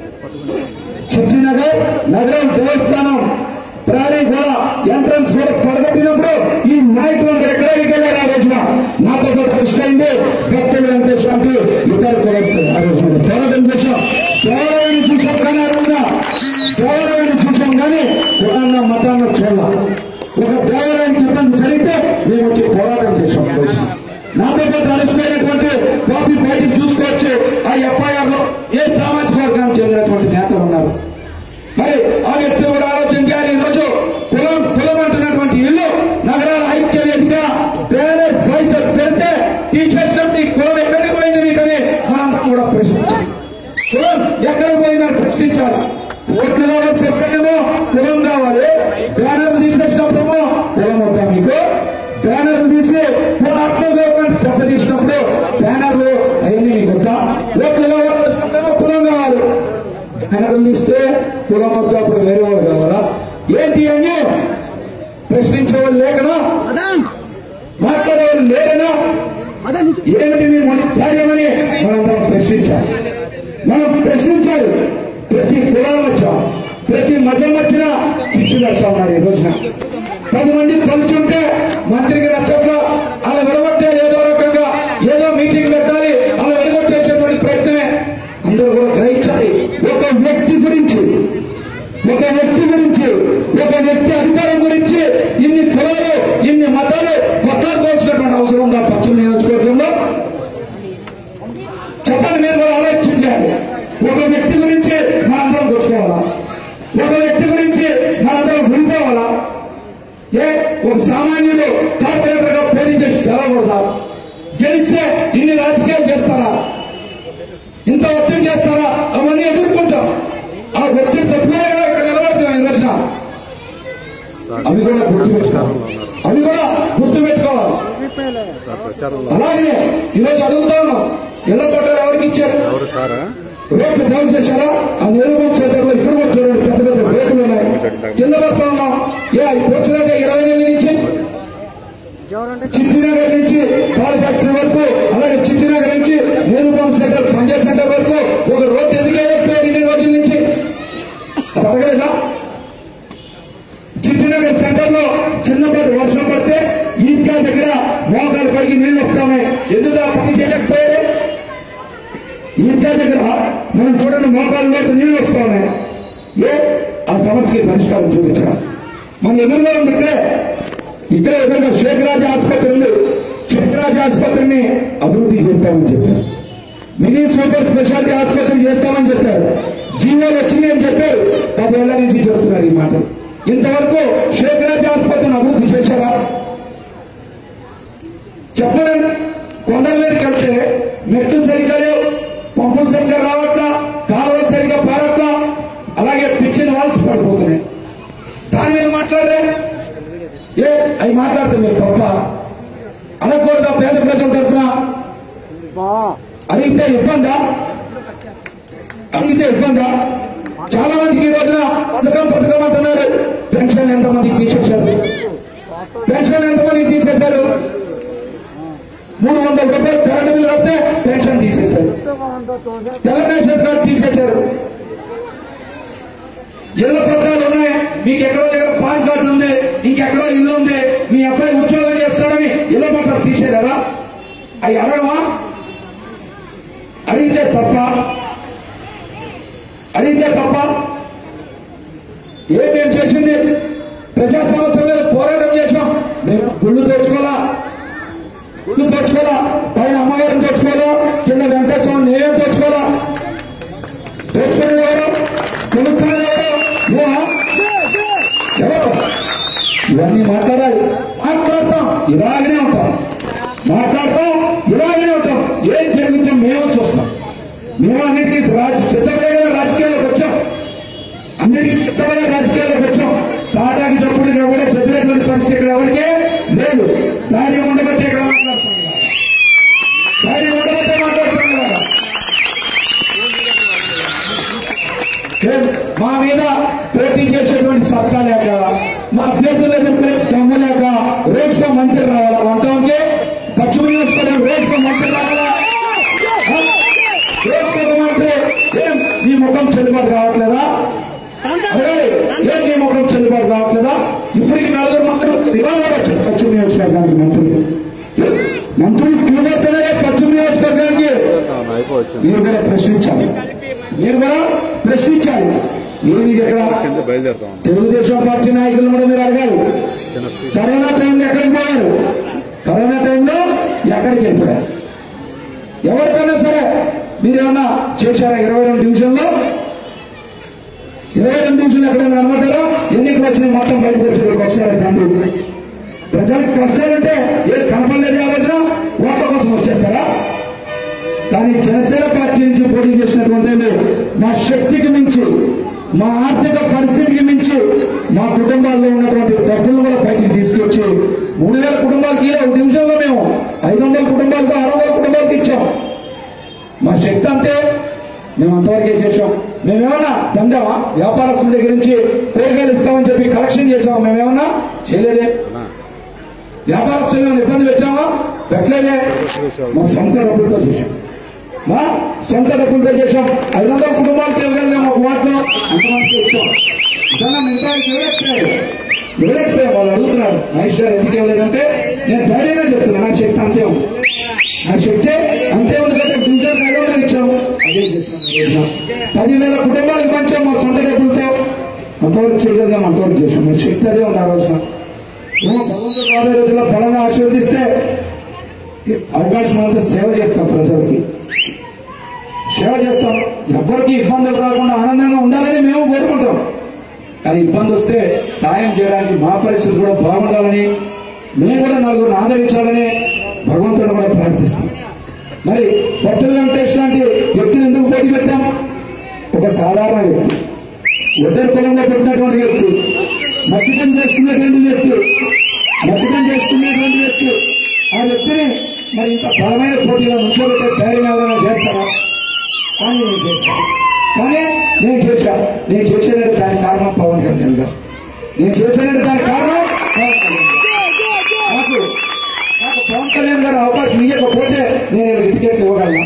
చిట్టినగర్ నగరం దేవస్థానం ప్రాణి కూడా ఎంట్రన్స్ కూడా పడగొట్టినప్పుడు ఈ నాయకులు ఎక్కడికి వెళ్ళారు ఆ రోజున నాతో పాటు కృష్ణ అయింది భక్తులు వెంకటేశ్వర అంటే ఇద్దరు తెలుస్తుంది ఆ రోజున పోరాటం చేశాం దేవాలయాన్ని చూసాం కానీ ఆ రోజున దేవాలయాన్ని చూసాం కానీ కులాన్న మతాన్ని చూడాలి ఒక దేవాలయానికి ఇబ్బంది జరిగితే మేము వచ్చి పోరాటం చేశాం ఆ రోజున. నాతో పాటు అరెస్ట్ అయినటువంటి కాపీ బయటకు చూసుకోవచ్చు ఆ ఎఫ్ఐఆర్ లో ఏ సామాజిక వర్గానికి చెందినటువంటి నేతలు ఉన్నారు మరి ఆ వ్యక్తి కూడా ఆలోచన చేయాలి ఈరోజు కులం కులం అంటున్నటువంటి ఇల్లు నగరాల ఐక్య వేదిక బ్యానర్ బయట పెడితే టీచర్స్ మీ కులం ఎక్కడికి పోయింది మీకని మనంతా కూడా ప్రశ్నించాలి కులం ఎక్కడికి పోయిందని ప్రశ్నించాలి ఓట్లు కావాలి చేస్తేనేమో కులం కావాలి బ్యానర్ తీసేసినప్పుడేమో కులం వద్దా మీకు బ్యానర్ తీసి ఆత్మ గవర్నమెంట్ దెబ్బ తీసినప్పుడు బ్యానర్లు అవన్నీ మీకు వద్దా ఓట్లు కావాలి చేసినప్పుడేమో కులం కావాలి బ్యానర్లు తీస్తే కులం వద్ద అప్పుడు వేరే వాళ్ళు కావాలా ఏంటి అని ప్రశ్నించే వాళ్ళు లేకనా మాట్లాడేవాళ్ళు లేరనా ఏమిటి మీ మన త్యాగమని మనందరం ప్రశ్నించాలి మనం ప్రశ్నించాలి ప్రతి కులాల మధ్య ప్రతి మతం మధ్యన శిక్ష పెడతా ఉన్నారు ఈ రోజున పది మంది కలిసి ఉంటే మంత్రికి నచ్చట్ల అలా వెలగొట్టే ఏదో రకంగా ఏదో మీటింగ్ పెట్టాలి అలా వెలగొట్టేసేటువంటి ప్రయత్నమే అందరూ కూడా గ్రహించాలి ఒక వ్యక్తి గురించి ఒక వ్యక్తి గురించి ఒక వ్యక్తి అధికారం గురించి ఇన్ని కులాలు ఇన్ని మతాలు కొట్లాడుకోవాల్సినటువంటి అవసరం ఉందా పశ్చిమ నియోజకవర్గంలో చెప్పండి మీరు కూడా ఆలోచించాలి ఒక వ్యక్తి గురించి మనందరం కొట్టుకోవాలా ఒక వ్యక్తి గురించి మనందరం విడిపోవాలా ఏ ఒక సామాన్యుడు కార్పొరేటర్ గా పోటీ చేసి గెలవకూడదా గెలిస్తే ఇన్ని రాజకీయాలు చేస్తారా ఇంత ఒత్తిడి చేస్తారా అవన్నీ ఎదుర్కొంటాం ఆ ఒత్తిడి తప్పులే కదా ఇక్కడ నిలబడుతున్నాం ఈ రోజున అవి కూడా గుర్తుపెట్టుకోవాలి అవి కూడా గుర్తుపెట్టుకోవాలి అలాగే ఈరోజు అడుగుతా ఉన్నాం ఇళ్ల పట్టాలు ఎవరికి ఇచ్చారు రేపు బాగు చేశారా ఆ నిరుపం క్షేత్రంలో ఇప్పుడు కూడా చూడండి పెద్ద పెద్ద రేకులు ఉన్నాయి కింద వస్తా ఉన్నాం ఏ ఇప్పుడు వచ్చినాక ఇరవై నెలల నుంచి చిట్టినగర్ నుంచి పాల ఫ్యాక్టరీ వరకు అలాగే చిట్టినగర్ నుంచి నీరు పంప్ సెంటర్ పంచాయత్ సెంటర్ వరకు ఒక రోడ్డు ఎందుకు వేయలేకపోయారు ఇన్ని రోజుల నుంచి అది అడగలేదా చిట్టినగర్ సెంటర్ లో చిన్నపాటి వర్షం పడితే ఈద్గా దగ్గర మోకాలు పడికి నీళ్లు వస్తామే ఎందుకు ఆ పని చేయలేకపోయారు ఈద్గా దగ్గర మనం చూడండి మోకాల్లో నీళ్లు వస్తామే ఏ ఆ సమస్యకి పరిష్కారం చూపించడం మన ఎదురుగా ఉంది ఇక్కడే ఇక్కడే ఎదురుగా శేఖరాజ్ ఆసుపత్రి ఉంది శేఖరాజ్ ఆసుపత్రిని అభివృద్ధి చేస్తామని చెప్పారు మినీ సూపర్ స్పెషాలిటీ ఆసుపత్రి చేస్తామని చెప్పారు జీవోలు వచ్చిందని చెప్పారు పదేళ్ల నుంచి చెబుతున్నారు ఈ మాట ఇంతవరకు శేఖరాజ్ ఆసుపత్రిని అభివృద్ధి చేశారా చెప్పండి కొండల మీదకి వెళ్తే మెట్లు సరిగ్గా లేవు పంపులు సరిగ్గా రావట్లా కాలువలు సరిగ్గా పారట్లా అలాగే పిచ్చిన వాల్స్ పడిపోతున్నాయి దాని మీద మాట్లాడరే ఏ అవి మాట్లాడితే మీరు తప్ప అనకూడదా పేద ప్రజల తరఫున అడిగితే ఇబ్బందా అడిగితే ఇబ్బందా చాలా మందికి ఈ రోజున పథకం పథకం అంటున్నారు పెన్షన్ ఎంతమందికి తీసేశారు పెన్షన్ ఎంతమందికి తీసేశారు మూడు వందల రూపాయలు కరెంటు బిల్లు వస్తే పెన్షన్ తీసేశారు తెలంగాణ కార్డు తీసేశారు ఇళ్ల పత్రాలు ఉన్నాయి మీకు ఎక్కడో దగ్గర పాన్ కార్డు ఉంది ఇంకెక్కడో ఇల్లు ఉంది మీ అబ్బాయి ఉద్యోగం చేస్తాడని ఇళ్ల పత్రాలు తీసేదారా అవి అడగమా అడిగితే తప్ప అడిగితే తప్ప ఏం మేము చేసింది ప్రజా సమస్యల మీద పోరాటం చేశాం మేము గుళ్ళు తెచ్చుకోవాలా గుళ్ళు తెచ్చుకోవాలా పైన అమ్మగారిని తెచ్చుకోవాలా కింద వెంకటేశ్వరం నేనేం తెచ్చుకోవాలా తెచ్చుకునే ఎవరు కొనుక్కునే ఎవరు నువ్వా? ఎవరు ఇవన్నీ మాట్లాడాలి మాట్లాడతాం ఇలాగనే ఉంటాం మాట్లాడతాం ఇలాగనే ఉంటాం ఏం జరుగుతుందో మేము చూస్తాం మేము అన్నిటికీ రాజ- సిద్ధమైన రాజకీయాలకు వచ్చాం అన్నిటికీ సిద్ధమైన రాజకీయాలకు వచ్చాం తాటాకి చప్పుడు ఎవరే పెద్దటువంటి పరిస్థితి ఇక్కడ ఎవరికే లేదు దాని ఉండబట్టి ఇక్కడ మాట్లాడుతున్నాం దాని ఉండబట్టే మాట్లాడుతున్నాం కదా. ఏం, మా మీద పోటీ చేసేటువంటి సత్తా లేక మా అభ్యర్థులు ఎదుర్కొనే దమ్ము లేక రోజుకో మంత్రి రావాలా వంటంకి పశ్చిమ నియోజకవర్గం రోజుకో మంత్రి రావాలా ఆ? రోజుకో ఒక మంత్రి ఏం నీ ముఖం చెల్లుబాటు రావట్లేదా అడగాలి. ఏం నీ ముఖం చెల్లుబాటు రావట్లేదా ఇప్పటికి నలుగురు మంత్రులు ఇవాళ వచ్చారు పశ్చిమ నియోజకవర్గానికి మంత్రులు మంత్రులు క్యూబర్తేనే పశ్చిమ నియోజకవర్గానికి మీరు కూడా ప్రశ్నించాలి మీరు కూడా ప్రశ్నించాలి మీరు ఇక్కడ బయలుదేరుతాం తెలుగుదేశం పార్టీ నాయకులు కూడా మీరు అడగాలి కరోనా టైంలో ఎక్కడికి పోయారు కరోనా టైంలో ఎక్కడికి వెళ్ళిపోయారు ఎవరికైనా సరే మీరేమన్నా చేశారా ఇరవై రెండు డివిజన్లో ఇరవై రెండు డివిజన్లు ఎక్కడైనా కనబడ్డారా ఎన్నికలు వచ్చినాయి మొత్తం బయటకు వచ్చారు ఒకసారి తండ్రి ప్రజలకు కష్టాలంటే ఏ కనపడలేదు ఆలోచన ఓట్ల కోసం వచ్చేస్తారా కానీ జనసేన పార్టీ నుంచి పోటీ చేసినటువంటి వాళ్ళు మా శక్తికి మించి మా ఆర్థిక పరిస్థితికి మించి మా కుటుంబాల్లో ఉన్నటువంటి డబ్బులను కూడా బయటికి తీసుకొచ్చి మూడు వేల కుటుంబాలకి ఇలా ఒక నిమిషంలో మేము ఐదు వందల కుటుంబాలకు ఆరు వందల కుటుంబాలకు ఇచ్చాం మా శక్తి అంతే మేము అంతవరకే చేసాం మేమేమన్నా దండమా వ్యాపారస్తుల దగ్గర నుంచి కూరగాయలు ఇస్తామని చెప్పి కలెక్షన్ చేసామా మేమేమన్నా చేయలేదే వ్యాపారస్తులు ఇబ్బంది పెట్టి పెట్టలేదే మా సొంత డబ్బులతో చేశాం మా సొంత డబ్బులతో చేశాం ఐదు వందల కుటుంబాలకు ఇవ్వగలిగాం ఒక వాటిలో అంతమందికి ఇచ్చాం నిజంగా మిగతా ఇవ్వలేకపోయారు ఇవ్వలేకపోయాం వాళ్ళు అడుగుతున్నారు మహేష్ గారు ఎందుకు ఇవ్వలేదంటే నేను ధైర్యంగా చెప్తున్నా నా శక్తి అంతే ఉంది నా శక్తి అంతే ఉంది కదా డివిజన్ ఐదు వందలు ఇచ్చాము అదే చెప్తున్నాను ఈ రోజున. పదివేల కుటుంబాలకు పంచాం మా సొంత డబ్బులతో అంతవరకు చేయగలిగాం అంతవరకు చేసాం మరి శక్తి అదే ఉంది ఆ రోజున ఏమో భగవంతుడు రాబోయే రోజుల్లో బలంగా ఆశీర్వదిస్తే ఈ అవకాశం అంతా సేవ చేస్తాం ప్రజలకి సేవ చేస్తాం ఎవరికి ఇబ్బందులు రాకుండా ఆనందంగా ఉండాలని మేము కోరుకుంటాం కానీ ఇబ్బంది వస్తే సాయం చేయడానికి మా పరిస్థితి కూడా బాగుండాలని మేము కూడా నలుగురిని ఆదరించాలని భగవంతుడు కూడా ప్రార్థిస్తాం మరి భక్తుల వెంకటేష్ లాంటి వ్యక్తిని ఎందుకు పోటీ పెట్టాం ఒక సాధారణ వ్యక్తి ఉద్దరి పొలంలో పెట్టినటువంటి వ్యక్తి మద్యం చేసుకునేటువంటి వ్యక్తి మద్యం చేసుకునేటువంటి వ్యక్తి ఆ వ్యక్తిని మరి ఇంత బలమైన పోటీలో నుంచోబెట్టే ధైర్యం ఎవరైనా చేస్తారా కానీ నేను చేశాను కానీ నేను చేశాను నేను చేసినట్టు దానికి కారణం పవన్ కళ్యాణ్ గారు నేను చేసినట్టు దానికి కారణం పవన్ కళ్యాణ్ గారు. నాకు నాకు పవన్ కళ్యాణ్ గారు అవకాశం ఇవ్వకపోతే నేను వీళ్ళకి టికెట్ ఇవ్వగలను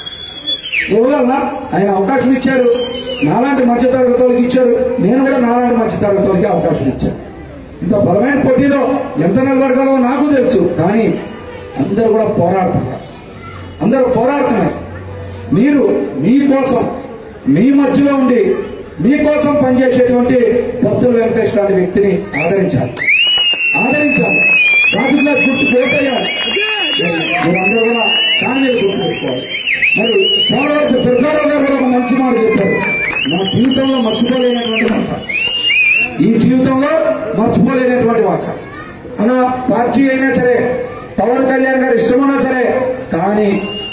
ఇవ్వగలనా ఆయన అవకాశం ఇచ్చారు నాలాంటి మధ్యతరగతి వాళ్ళకి ఇచ్చారు నేను కూడా నాలాంటి మధ్యతరగతి వాళ్ళకి అవకాశం ఇచ్చాను ఇంత బలమైన పోటీలో ఎంత నిలబడగలమో నాకు తెలుసు కానీ అందరూ కూడా పోరాడుతున్నారు అందరూ పోరాడుతున్నారు మీరు మీకోసం మీ మధ్యలో ఉండి మీకోసం పనిచేసేటువంటి భక్తుల వెంకటేష్ లాంటి వ్యక్తిని ఆదరించాలి ఆదరించాలి రాజు గ్లాస్ గుర్తు ఓటేయాలి మీరందరూ కూడా దాని మీద గుర్తుపెట్టుకోవాలి మరి పోలవరపు దుర్గారావు గారు కూడా ఒక మంచి మాట చెప్పారు నా జీవితంలో మర్చిపోలేనటువంటి మాట ఈ జీవితంలో మర్చిపోలేనటువంటి మాట అలా పార్టీ అయినా సరే పవన్ కళ్యాణ్ గారు ఇష్టమైనా సరే కానీ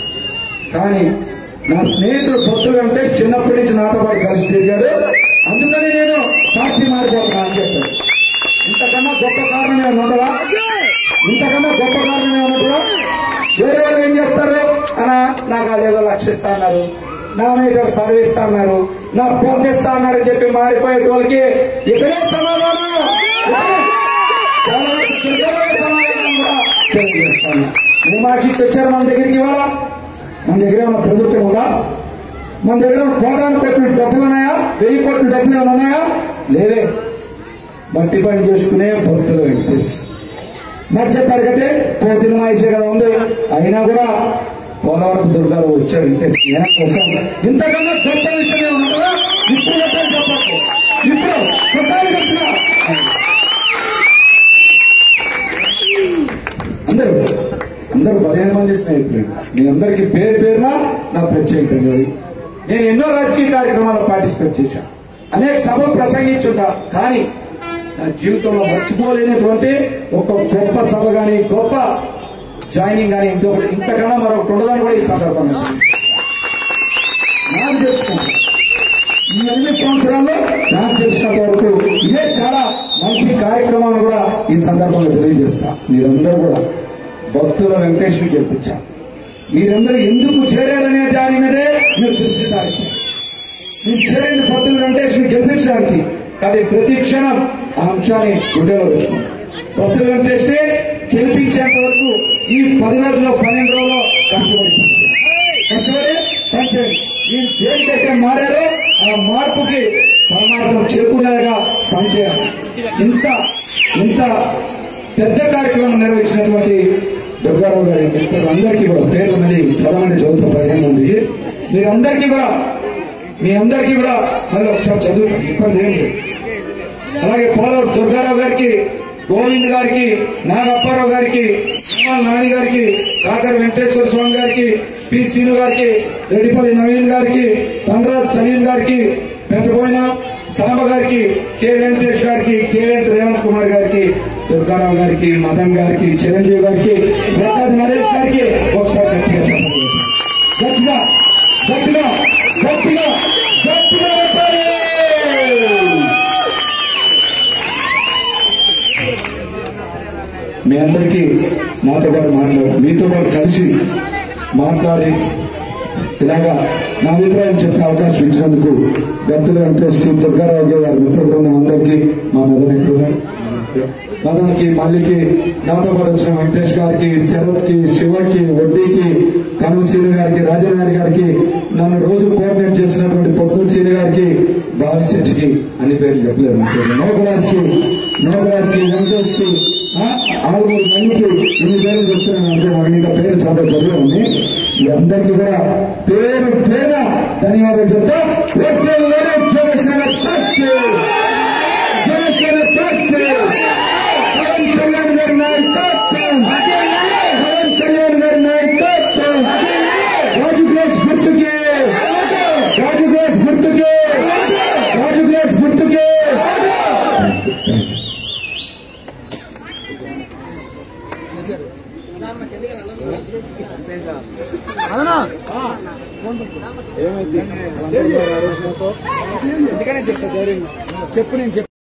కానీ నా స్నేహితుడు భక్తులు అంటే చిన్నప్పటి నుంచి నాతో పాటు కలిసి తిరిగాడు అందుకని నేను పార్టీ మారిపోతున్నా అని చెప్పాడు ఇంతకన్నా గొప్ప కారణం ఏమైనా ఉండదా ఇంతకన్నా గొప్ప కారణం ఏమైనా ఉండదా వేరే వాళ్ళు ఏం చేస్తారు అనా నాకు వాళ్ళు ఏదో లక్షిస్తా అన్నారు నా మీద ఒక పదవి ఇస్తా అన్నారు నా పొంది ఇస్తా అన్నారని చెప్పి మారిపోయే వాళ్ళకి ఇక్కడే సమాధానం ఇక్కడే. చాలా వరకు చిన్నపిల్లల సమాధానం కూడా తెలియజేస్తాను ఏం ఆశించి వచ్చారు మన దగ్గరికి ఇవాళ మన దగ్గర ఏమైనా ప్రభుత్వం ఉందా మన దగ్గర కోటాను కోట్లు డబ్బులు ఉన్నాయా వెయ్యి కోట్ల డబ్బులు ఏమైనా ఉన్నాయా లేవే మట్టి పని చేసుకునే భక్తులు వెంకటేష్ మధ్య తరగతి పోతిన మాయిచే కదా ఉంది అయినా కూడా పోలవరం దుర్గాలు వచ్చాడు వెంకటేష్ జనం కోసం ఇంతకన్నా గొప్ప విషయమే ఉన్నదా ఇప్పుడు చెప్పాలి చెప్పకు ఇప్పుడు చెప్పాలి చెప్తున్నా అందరూ అందరూ పదిహేను మంది స్నేహితులు మీ అందరికీ పేరు పేరున నా ప్రత్యేక ధన్యవాదాలు. నేను ఎన్నో రాజకీయ కార్యక్రమాల్లో పార్టిసిపేట్ చేశాను అనేక సభలు ప్రసంగించుంటా కానీ నా జీవితంలో మర్చిపోలేనటువంటి ఒక గొప్ప సభ గాని గొప్ప జాయినింగ్ గాని ఇంకొకటి ఇంతకన్నా మరొకటి ఉండదని కూడా ఈ సందర్భంగా నాకు తెలుసుకుంటాను ఈ ఎనిమిది సంవత్సరాల్లో నాకు తెలిసినంత వరకు ఇదే చాలా మంచి కార్యక్రమాన్ని కూడా ఈ సందర్భంలో తెలియజేస్తా మీరందరూ కూడా భక్తుల వెంకటేశ్వరి గెలిపించారు మీరందరూ ఎందుకు చేరారనే దాని మీదే మీరు దృష్టి సారించారు మీరు చేరండి భక్తుల వెంకటేశ్వరి గెలిపించడానికి కానీ ప్రతి క్షణం ఆ అంశాన్ని గుండెలో పెట్టుకోండి భక్తుల వెంకటేశ్వరి గెలిపించేంత వరకు ఈ పది రోజుల్లో పన్నెండు రోజుల్లో కష్టపడి కష్టపడి పనిచేయండి మీరు దేనికైతే మారారో ఆ మార్పుకి పరమాత్మ చేకూరేగా పనిచేయాలి ఇంత ఇంత పెద్ద కార్యక్రమం నిర్వహించినటువంటి దుర్గారావు గారి మిత్రులందరికీ కూడా పేర్లు మళ్ళీ చాలా మంది చదువుతూ పదిహేను మంది మీరందరికీ కూడా మీ అందరికీ కూడా మళ్ళీ ఒకసారి చదువుతాం ఇబ్బంది ఏం లేదు అలాగే పోలవరం దుర్గారావు గారికి గోవింద్ గారికి నాగప్పారావు గారికి నిమ్మల నాని గారికి డాక్టర్ వెంకటేశ్వర స్వామి గారికి పి శ్రీను గారికి రెడ్డిపల్లి నవీన్ గారికి తండ్రాజ్ సలీం గారికి పెద్దపోయిన సాంబ గారికి కె వెంకటేష్ గారికి కె వెంకట రేవంత్ కుమార్ గారికి దుర్గారావు గారికి మదన్ గారికి చిరంజీవి గారికి ప్రసాద్ నరేష్ గారికి ఒకసారి గట్టిగా చెప్పండి గట్టిగా గట్టిగా గట్టిగా గట్టిగా చెప్పాలి మీ అందరికీ నాతో పాటు మాట్లాడు మీతో పాటు కలిసి మాట్లాడి ఇలాగా నా అభిప్రాయం చెప్పే అవకాశం ఇచ్చినందుకు దత్తుల వెంకటేశ్వరి దుర్గారావు గారి మిత్ర బృందం అందరికీ మా మెదడు మదన్కి మల్లికి నాతో పాటు వచ్చిన వెంకటేష్ గారికి శరత్ కి శివకి వడ్డీకి కరుణ్ సీని గారికి రాజారాణి గారికి నన్ను రోజు కోఆర్డినేట్ చేసినటువంటి పొట్టూరు సీని గారికి బావి శెట్టికి అన్ని పేర్లు చెప్పలేదు నోకరాజ్ కి నోకరాజ్ కి వెంకటేష్ కి ఆ, ఆరుగురు మందికి ఇన్ని పేర్లు చెప్తున్నాను అంటే నాకు ఇంకా పేరు చాలా చదువు ఉంది మీ అందరికీ కూడా పేరు పేర ధన్యవాదాలు చెప్తా ఒకే వేరే జనసేన పార్టీ జనసేన పార్టీ పవన్ కళ్యాణ్ గారి నాయకత్వం పవన్ కళ్యాణ్ గారి నాయకత్వం రాజు గ్లాస్ గుర్తుకి రాజు గ్లాస్ గుర్తుకి రాజు గ్లాస్ గుర్తుకి ఎందుకనే చెప్తా ధైర్యంగా చెప్పు నేను చెప్పు